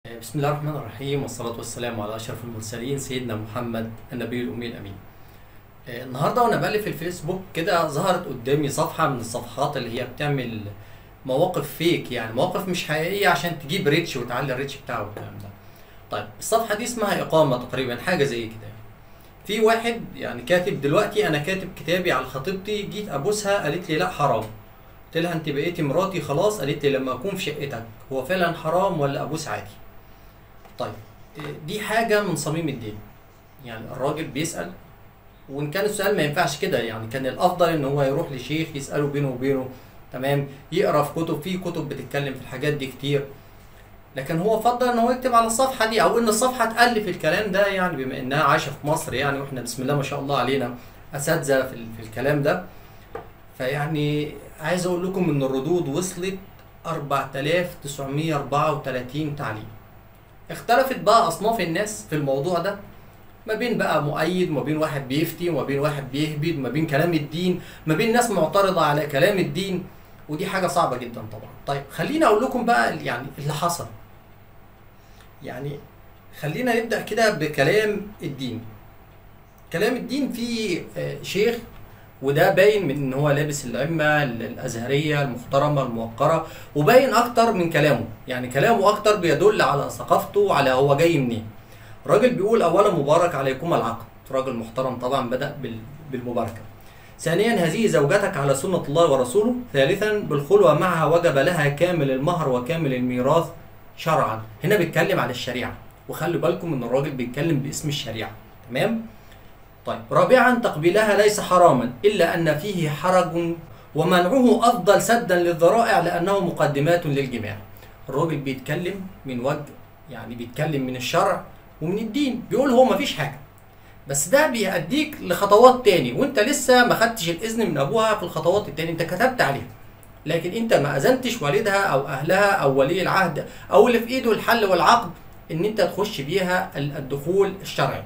بسم الله الرحمن الرحيم والصلاة والسلام على أشرف المرسلين سيدنا محمد النبي الأمي الأمين. آه، النهارده وأنا بقلب الفيسبوك كده ظهرت قدامي صفحة من الصفحات اللي هي بتعمل مواقف فيك يعني مواقف مش حقيقية عشان تجيب ريتش وتعلي الريتش بتاعه والكلام ده. طيب الصفحة دي اسمها إقامة تقريبا حاجة زي كده. في واحد يعني كاتب دلوقتي أنا كاتب كتابي على خطيبتي جيت أبوسها قالت لي لا حرام. قلت لها أنت بقيتي مراتي خلاص قالت لي لما أكون في شقتك هو فعلا حرام ولا أبوس عادي؟ طيب دي حاجة من صميم الدين يعني الراجل بيسأل وإن كان السؤال ما ينفعش كده يعني كان الأفضل إن هو يروح لشيخ يسأله بينه وبينه تمام يقرا في كتب في كتب بتتكلم في الحاجات دي كتير لكن هو فضل ان هو يكتب على الصفحه دي او ان الصفحه تالف الكلام ده يعني بما انها عايشه في مصر يعني واحنا بسم الله ما شاء الله علينا اساتذه في, في الكلام ده فيعني عايز اقول لكم ان الردود وصلت 4934 تعليق اختلفت بقى اصناف الناس في الموضوع ده ما بين بقى مؤيد ما بين واحد بيفتي وما بين واحد بيهبد ما بين كلام الدين ما بين ناس معترضه على كلام الدين ودي حاجه صعبه جدا طبعا طيب خليني اقول لكم بقى يعني اللي حصل يعني خلينا نبدا كده بكلام الدين كلام الدين فيه آه، شيخ وده باين من ان هو لابس العمه الازهريه المحترمه الموقره وباين اكتر من كلامه يعني كلامه اكتر بيدل على ثقافته وعلى هو جاي منين راجل بيقول اولا مبارك عليكم العقد راجل محترم طبعا بدا بال- بالمباركه ثانيا هذه زوجتك على سنه الله ورسوله ثالثا بالخلوه معها وجب لها كامل المهر وكامل الميراث شرعا هنا بيتكلم على الشريعه وخلوا بالكم ان الراجل بيتكلم باسم الشريعه تمام طيب رابعا تقبيلها ليس حراما إلا أن فيه حرج ومنعه أفضل سدا للذرائع لأنه مقدمات للجماع الراجل بيتكلم من وجه يعني بيتكلم من الشرع ومن الدين بيقول هو مفيش حاجة بس ده بيأديك لخطوات تاني وانت لسه ما خدتش الإذن من أبوها في الخطوات التاني انت كتبت عليها لكن انت ما أذنتش والدها أو أهلها أو ولي العهد أو اللي في إيده الحل والعقد ان انت تخش بيها الدخول الشرعي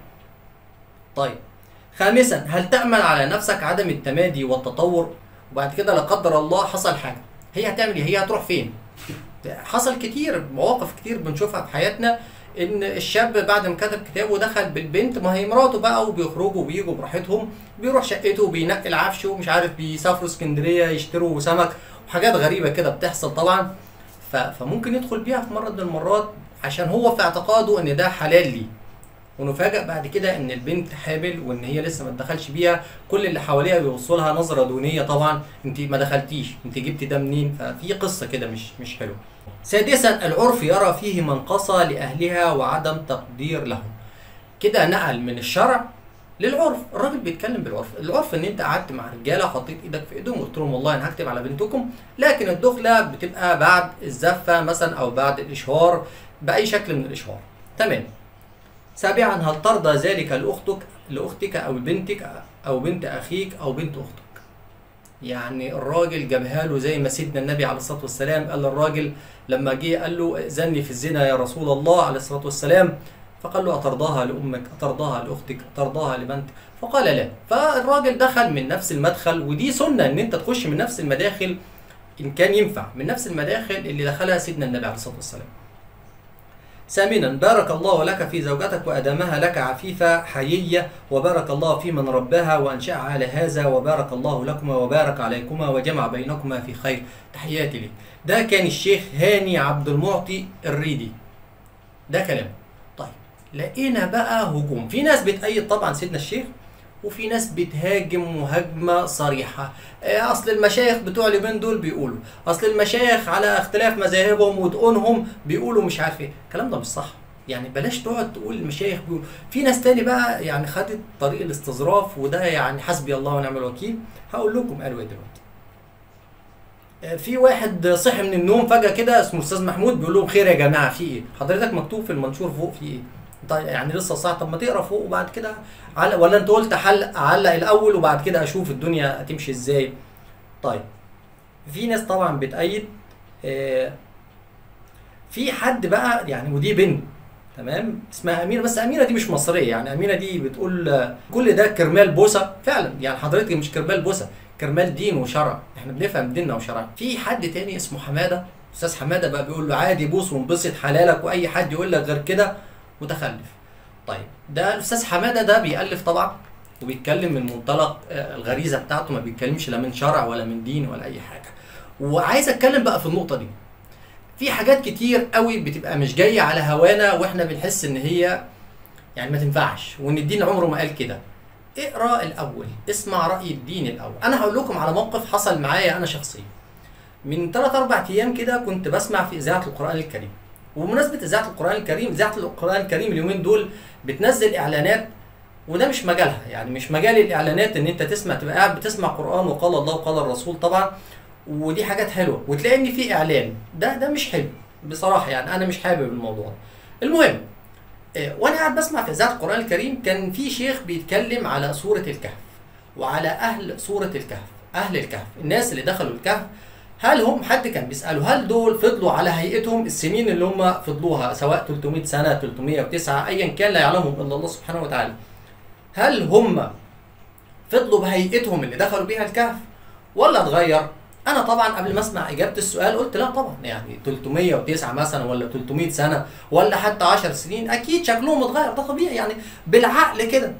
طيب خامسا هل تأمن على نفسك عدم التمادي والتطور وبعد كده لا قدر الله حصل حاجة هي هتعمل ايه هي هتروح فين حصل كتير مواقف كتير بنشوفها في حياتنا ان الشاب بعد ما كتب كتابه دخل بالبنت ما هي مراته بقى وبيخرجوا وبيجوا براحتهم بيروح شقته وبينقي العفش ومش عارف بيسافروا اسكندريه يشتروا سمك وحاجات غريبه كده بتحصل طبعا ف- فممكن يدخل بيها في مره من المرات عشان هو في اعتقاده ان ده حلال ليه ونفاجئ بعد كده ان البنت حامل وان هي لسه ما اتدخلش بيها كل اللي حواليها بيبصوا لها نظره دونيه طبعا انت ما دخلتيش انت جبتي ده منين ففي قصه كده مش مش حلوه سادسا العرف يرى فيه منقصه لاهلها وعدم تقدير لهم كده نقل من الشرع للعرف الراجل بيتكلم بالعرف العرف ان انت قعدت مع رجاله حطيت ايدك في ايدهم وقلت لهم والله انا هكتب على بنتكم لكن الدخله بتبقى بعد الزفه مثلا او بعد الاشهار باي شكل من الاشهار تمام سابعا هل ترضى ذلك لاختك لاختك او بنتك او بنت اخيك او بنت اختك يعني الراجل جابها له زي ما سيدنا النبي عليه الصلاه والسلام قال للراجل لما جه قال له ائذني في الزنا يا رسول الله عليه الصلاه والسلام فقال له أترضاها لأمك أترضاها لأختك أترضاها لبنتك فقال لا فالراجل دخل من نفس المدخل ودي سنة إن أنت تخش من نفس المداخل إن كان ينفع من نفس المداخل اللي دخلها سيدنا النبي عليه الصلاة والسلام ثامنا بارك الله لك في زوجتك وأدامها لك عفيفة حيية وبارك الله في من رباها وأنشأها على هذا وبارك الله لكما وبارك عليكما وجمع بينكما في خير تحياتي لك ده كان الشيخ هاني عبد المعطي الريدي ده كلام طيب لقينا بقى هجوم في ناس بتأيد طبعا سيدنا الشيخ وفي ناس بتهاجم مهاجمة صريحة إيه، أصل المشايخ بتوع اليومين دول بيقولوا أصل المشايخ على اختلاف مذاهبهم ودقونهم بيقولوا مش عارف إيه الكلام ده مش صح يعني بلاش تقعد تقول المشايخ بيقولوا في ناس تاني بقى يعني خدت طريق الاستظراف وده يعني حسبي الله ونعم الوكيل هقول لكم قالوا ايه دلوقتي آه، في واحد صحي من النوم فجأة كده اسمه أستاذ محمود بيقول لهم خير يا جماعة في إيه؟ حضرتك مكتوب في المنشور فوق في إيه؟ طيب يعني لسه الساعة طب ما تقرا فوق وبعد كده علق ولا أنت قلت حل أعلق الأول وبعد كده أشوف الدنيا هتمشي إزاي؟ طيب في ناس طبعا بتأيد آه، في حد بقى يعني ودي بنت تمام اسمها اميره بس اميره دي مش مصريه يعني اميره دي بتقول آه، كل ده كرمال بوسه فعلا يعني حضرتك مش كرمال بوسه كرمال دين وشرع احنا بنفهم ديننا وشرعنا في حد تاني اسمه حماده استاذ حماده بقى بيقول له عادي بوس وانبسط حلالك واي حد يقول لك غير كده متخلف طيب ده الاستاذ حماده ده بيالف طبعا وبيتكلم من منطلق آه، الغريزه بتاعته ما بيتكلمش لا من شرع ولا من دين ولا اي حاجه وعايز اتكلم بقى في النقطه دي في حاجات كتير قوي بتبقى مش جايه على هوانا واحنا بنحس ان هي يعني ما تنفعش وان الدين عمره ما قال كده اقرا الاول اسمع راي الدين الاول انا هقول لكم على موقف حصل معايا انا شخصيا من 3 4 ايام كده كنت بسمع في اذاعه القران الكريم وبمناسبه اذاعه القران الكريم اذاعه القران الكريم اليومين دول بتنزل اعلانات وده مش مجالها يعني مش مجال الاعلانات ان انت تسمع تبقى قاعد بتسمع قران وقال الله وقال الرسول طبعا ودي حاجات حلوه وتلاقي ان في اعلان ده ده مش حلو بصراحه يعني انا مش حابب الموضوع ده المهم آه، وانا قاعد بسمع في اذاعه القران الكريم كان في شيخ بيتكلم على سوره الكهف وعلى اهل سوره الكهف اهل الكهف الناس اللي دخلوا الكهف هل هم حد كان بيساله هل دول فضلوا على هيئتهم السنين اللي هم فضلوها سواء 300 سنه 309 ايا كان لا يعلمهم الا الله سبحانه وتعالى هل هم فضلوا بهيئتهم اللي دخلوا بيها الكهف ولا اتغير انا طبعا قبل ما اسمع اجابه السؤال قلت لا طبعا يعني 309 مثلا ولا 300 سنه ولا حتى 10 سنين اكيد شكلهم اتغير ده طبيعي يعني بالعقل كده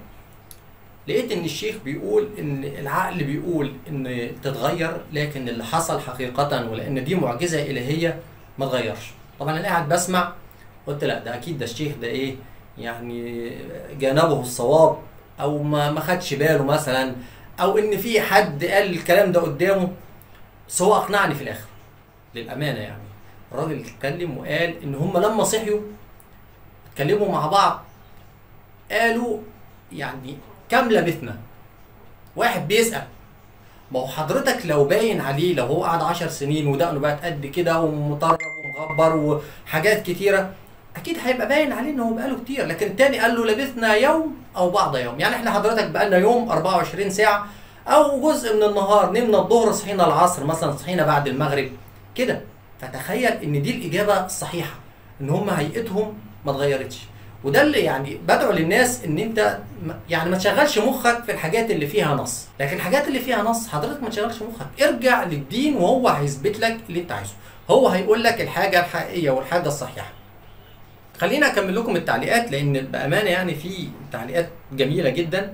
لقيت ان الشيخ بيقول ان العقل بيقول ان تتغير لكن اللي حصل حقيقه ولان دي معجزه الهيه ما اتغيرش طبعا انا قاعد بسمع قلت لا ده اكيد ده الشيخ ده ايه يعني جانبه الصواب او ما ما خدش باله مثلا او ان في حد قال الكلام ده قدامه بس هو اقنعني في الاخر للامانه يعني الراجل اتكلم وقال ان هم لما صحيوا اتكلموا مع بعض قالوا يعني كم لبثنا واحد بيسال ما هو حضرتك لو باين عليه لو هو قعد عشر سنين ودقنه بقت قد كده ومطرب ومغبر وحاجات كتيره اكيد هيبقى باين عليه ان هو بقاله كتير لكن التاني قال له لبثنا يوم او بعض يوم يعني احنا حضرتك بقالنا يوم 24 ساعه او جزء من النهار نمنا الظهر صحينا العصر مثلا صحينا بعد المغرب كده فتخيل ان دي الاجابه الصحيحه ان هم هيئتهم ما اتغيرتش وده اللي يعني بدعو للناس ان انت م- يعني ما تشغلش مخك في الحاجات اللي فيها نص لكن الحاجات اللي فيها نص حضرتك ما تشغلش مخك ارجع للدين وهو هيثبت لك اللي انت عايزه هو هيقول لك الحاجه الحقيقيه والحاجه الصحيحه خلينا اكمل لكم التعليقات لان بامانه يعني في تعليقات جميله جدا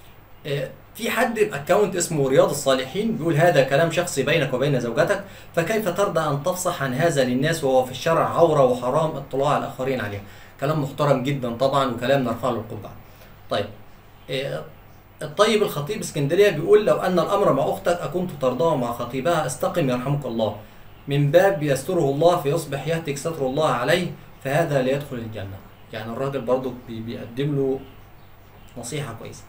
آه، في حد باكونت اسمه رياض الصالحين بيقول هذا كلام شخصي بينك وبين زوجتك فكيف ترضى ان تفصح عن هذا للناس وهو في الشرع عوره وحرام اطلاع الاخرين عليه كلام محترم جدا طبعا وكلام نرفع له القبعه طيب آه، الطيب الخطيب اسكندريه بيقول لو ان الامر مع اختك اكنت ترضاه مع خطيبها استقم يرحمك الله من باب يستره الله فيصبح يهتك ستر الله عليه فهذا لا يدخل الجنه يعني الراجل برضو بي- بيقدم له نصيحه كويسه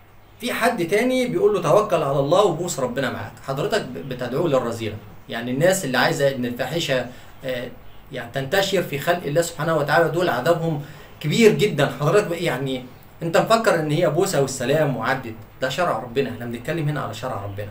في حد تاني بيقول له توكل على الله وبوس ربنا معاك حضرتك ب- بتدعو للرذيله يعني الناس اللي عايزه ان الفاحشه آه، يعني تنتشر في خلق الله سبحانه وتعالى دول عذابهم كبير جدا حضرتك بقى يعني انت مفكر ان هي بوسه والسلام وعدت ده شرع ربنا احنا بنتكلم هنا على شرع ربنا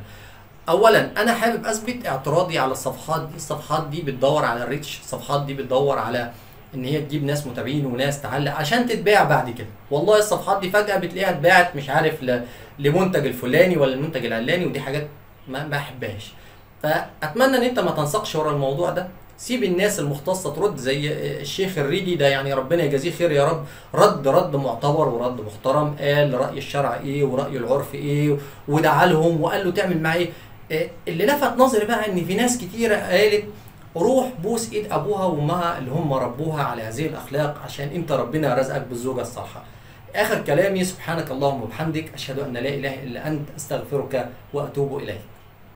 اولا انا حابب اثبت اعتراضي على الصفحات دي الصفحات دي بتدور على الريتش الصفحات دي بتدور على ان هي تجيب ناس متابعين وناس تعلق عشان تتباع بعد كده والله الصفحات دي فجاه بتلاقيها اتباعت مش عارف ل... لمنتج الفلاني ولا المنتج العلاني ودي حاجات ما ما احبهاش فاتمنى ان انت ما تنسقش ورا الموضوع ده سيب الناس المختصه ترد زي الشيخ الريدي ده يعني ربنا يجازيه خير يا رب رد رد معتبر ورد محترم قال راي الشرع ايه وراي العرف ايه ودعا لهم وقال له تعمل معاه ايه إيه، اللي لفت نظري بقى ان في ناس كتيره قالت روح بوس ايد ابوها وامها اللي هم ربوها على هذه الاخلاق عشان انت ربنا رزقك بالزوجه الصالحه اخر كلامي سبحانك اللهم وبحمدك اشهد ان لا اله الا انت استغفرك واتوب اليك